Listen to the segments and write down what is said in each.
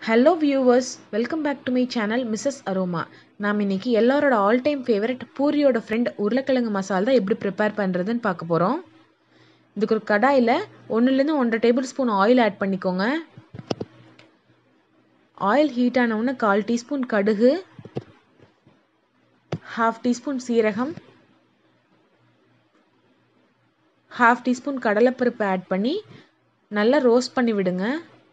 hello viewers welcome back to my channel Mrs Aroma நாம் இன்னைக்கு எல்லாரோட ஆல் டைம் ஃபேவரட் பூரியோட ஃப்ரெண்ட் உருளைக்கிழங்கு மசால் தான் எப்படி ப்ரிப்பேர் பண்ணுறதுன்னு பார்க்க போகிறோம் இதுக்கு ஒரு கடாயில் ஒன்றுலேருந்து ஒன்றரை டேபிள் ஸ்பூன் ஆயில் ஆட் பண்ணிக்கோங்க ஆயில் ஹீட் ஆனவுடனே கால் டீஸ்பூன் கடுகு ஹாஃப் டீஸ்பூன் சீரகம் ஹாஃப் டீஸ்பூன் கடலைப்பருப்பு ஆட் பண்ணி நல்லா ரோஸ்ட் பண்ணி விடுங்க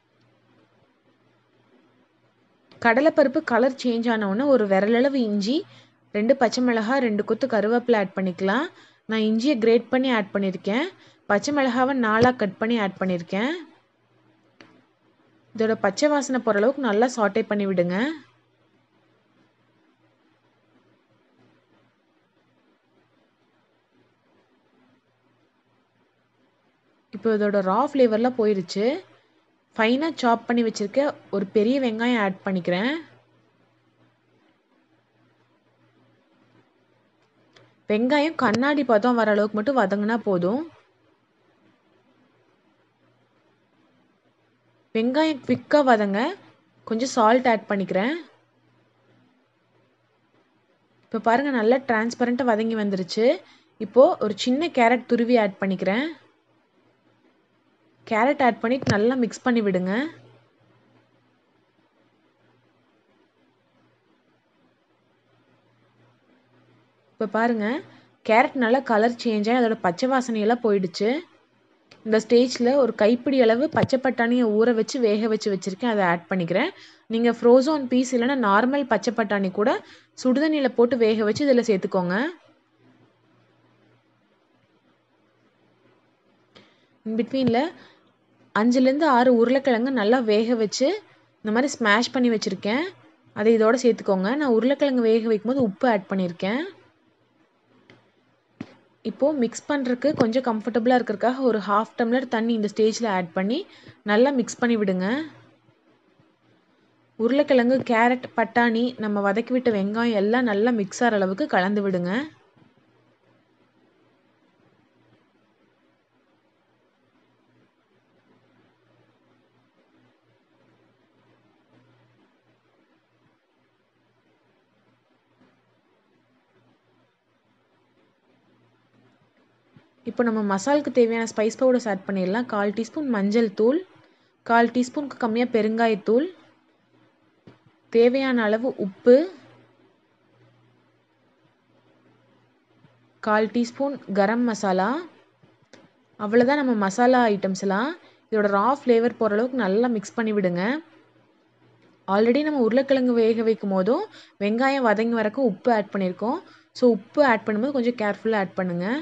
கடலைப்பருப்பு கலர் சேஞ்ச் ஆனவுடனே ஒரு விரலளவு இஞ்சி ரெண்டு பச்சை மிளகாய் ரெண்டு கொத்து கருவேப்பிலை ஆட் பண்ணிக்கலாம் நான் இஞ்சியை கிரேட் பண்ணி ஆட் பண்ணியிருக்கேன் பச்சை மிளகாவை நாலாக கட் பண்ணி ஆட் பண்ணியிருக்கேன் இதோட பச்சை வாசனை போகிற அளவுக்கு நல்லா சாட்டை பண்ணி விடுங்க இப்போ இதோட ரா ஃப்ளேவர்லாம் போயிடுச்சு ஃபைனாக சாப் பண்ணி வச்சுருக்க ஒரு பெரிய வெங்காயம் ஆட் பண்ணிக்கிறேன் வெங்காயம் கண்ணாடி பதம் வர அளவுக்கு மட்டும் வதங்கினா போதும் வெங்காயம் குவிக்காக வதங்க கொஞ்சம் சால்ட் ஆட் பண்ணிக்கிறேன் இப்போ பாருங்கள் நல்லா டிரான்ஸ்பரண்ட்டாக வதங்கி வந்துருச்சு இப்போது ஒரு சின்ன கேரட் துருவி ஆட் பண்ணிக்கிறேன் கேரட் ஆட் பண்ணிட்டு நல்லா மிக்ஸ் பண்ணி விடுங்க இப்போ பாருங்க கேரட் நல்லா கலர் சேஞ்ச் ஆகி அதோட பச்சை வாசனையெல்லாம் போயிடுச்சு இந்த ஸ்டேஜில் ஒரு கைப்பிடி அளவு பச்சை பட்டாணியை ஊற வச்சு வேக வச்சு வச்சுருக்கேன் அதை ஆட் பண்ணிக்கிறேன் நீங்கள் ஃப்ரோசோன் பீஸ் இல்லைன்னா நார்மல் பச்சை பட்டாணி கூட சுடுதண்ணியில் போட்டு வேக வச்சு இதில் சேர்த்துக்கோங்க பிட்வீனில் அஞ்சுலேருந்து ஆறு உருளைக்கிழங்கு நல்லா வேக வச்சு இந்த மாதிரி ஸ்மாஷ் பண்ணி வச்சுருக்கேன் அதை இதோட சேர்த்துக்கோங்க நான் உருளைக்கிழங்கு வேக வைக்கும்போது உப்பு ஆட் பண்ணியிருக்கேன் இப்போது மிக்ஸ் பண்ணுறதுக்கு கொஞ்சம் கம்ஃபர்டபுளாக இருக்கிறதுக்காக ஒரு ஹாஃப் டம்ளர் தண்ணி இந்த ஸ்டேஜில் ஆட் பண்ணி நல்லா மிக்ஸ் பண்ணி விடுங்க உருளைக்கிழங்கு கேரட் பட்டாணி நம்ம வதக்கி விட்ட வெங்காயம் எல்லாம் நல்லா மிக்ஸ் ஆகிற அளவுக்கு கலந்து விடுங்க இப்போ நம்ம மசாலுக்கு தேவையான ஸ்பைஸ் பவுடர்ஸ் ஆட் பண்ணிடலாம் கால் டீஸ்பூன் மஞ்சள் தூள் கால் டீஸ்பூனுக்கு கம்மியாக பெருங்காயத்தூள் தேவையான அளவு உப்பு கால் டீஸ்பூன் கரம் மசாலா அவ்வளோதான் நம்ம மசாலா ஐட்டம்ஸ் எல்லாம் இதோட ரா ஃப்ளேவர் போகிற அளவுக்கு நல்லா மிக்ஸ் பண்ணி விடுங்க ஆல்ரெடி நம்ம உருளைக்கிழங்கு வேக வைக்கும் போதும் வெங்காயம் வதங்கி வரக்கும் உப்பு ஆட் பண்ணியிருக்கோம் ஸோ உப்பு ஆட் பண்ணும்போது கொஞ்சம் கேர்ஃபுல்லாக ஆட் பண்ணுங்கள்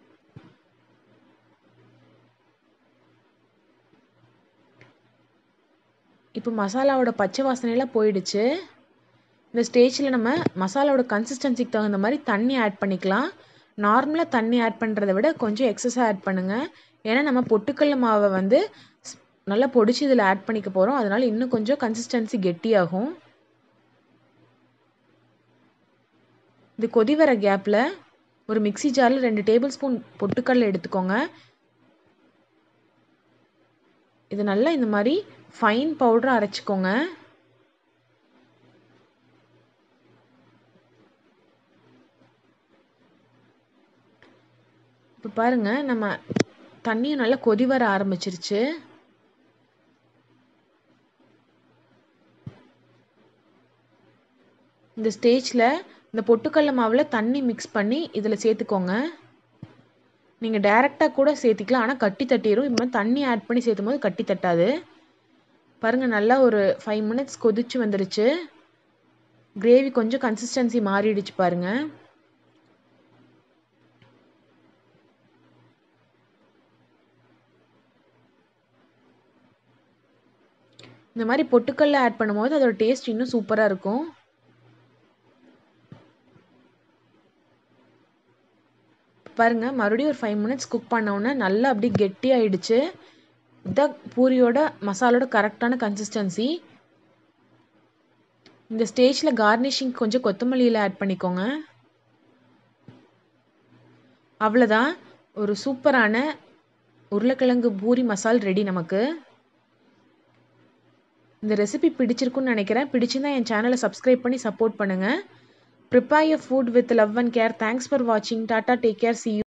இப்போ மசாலாவோட பச்சை வாசனையெல்லாம் போயிடுச்சு இந்த ஸ்டேஜில் நம்ம மசாலாவோட கன்சிஸ்டன்சிக்கு தகுந்த மாதிரி தண்ணி ஆட் பண்ணிக்கலாம் நார்மலாக தண்ணி ஆட் பண்ணுறத விட கொஞ்சம் எக்ஸஸாக ஆட் பண்ணுங்கள் ஏன்னா நம்ம பொட்டுக்கடல மாவை வந்து நல்லா பொடிச்சு இதில் ஆட் பண்ணிக்க போகிறோம் அதனால் இன்னும் கொஞ்சம் கன்சிஸ்டன்சி கெட்டியாகும் இது கொதி வர கேப்பில் ஒரு மிக்சி ஜாரில் ரெண்டு டேபிள் ஸ்பூன் பொட்டுக்கடலை எடுத்துக்கோங்க இது நல்லா இந்த மாதிரி ஃபைன் பவுடராக அரைச்சிக்கோங்க இப்போ பாருங்கள் நம்ம தண்ணியும் நல்லா கொதி வர ஆரம்பிச்சிருச்சு இந்த ஸ்டேஜில் இந்த பொட்டுக்கடல மாவில் தண்ணி மிக்ஸ் பண்ணி இதில் சேர்த்துக்கோங்க நீங்கள் டேரெக்டாக கூட சேர்த்திக்கலாம் ஆனால் கட்டி தட்டிடும் இப்போ தண்ணி ஆட் பண்ணி சேர்த்தும் போது கட்டி தட்டாது பாருங்கள் நல்லா ஒரு ஃபைவ் மினிட்ஸ் கொதிச்சு வந்துடுச்சு கிரேவி கொஞ்சம் கன்சிஸ்டன்சி மாறிடுச்சு பாருங்கள் இந்த மாதிரி பொட்டுக்கல்ல ஆட் பண்ணும்போது அதோட டேஸ்ட் இன்னும் சூப்பராக இருக்கும் பாருங்கள் மறுபடியும் ஒரு ஃபைவ் மினிட்ஸ் குக் பண்ணோன்னே நல்லா அப்படி கெட்டி ஆயிடுச்சு இதுதான் பூரியோட மசாலோட கரெக்டான கன்சிஸ்டன்சி இந்த ஸ்டேஜில் கார்னிஷிங் கொஞ்சம் கொத்தமல்லியில் ஆட் பண்ணிக்கோங்க அவ்வளோதான் ஒரு சூப்பரான உருளைக்கிழங்கு பூரி மசால் ரெடி நமக்கு இந்த ரெசிபி பிடிச்சிருக்குன்னு நினைக்கிறேன் பிடிச்சிருந்தா என் சேனலை சப்ஸ்கிரைப் பண்ணி சப்போர்ட் பண்ணுங்கள் prepare your food with love and care thanks for வாட்சிங் டாட்டா டேக் கேர் சி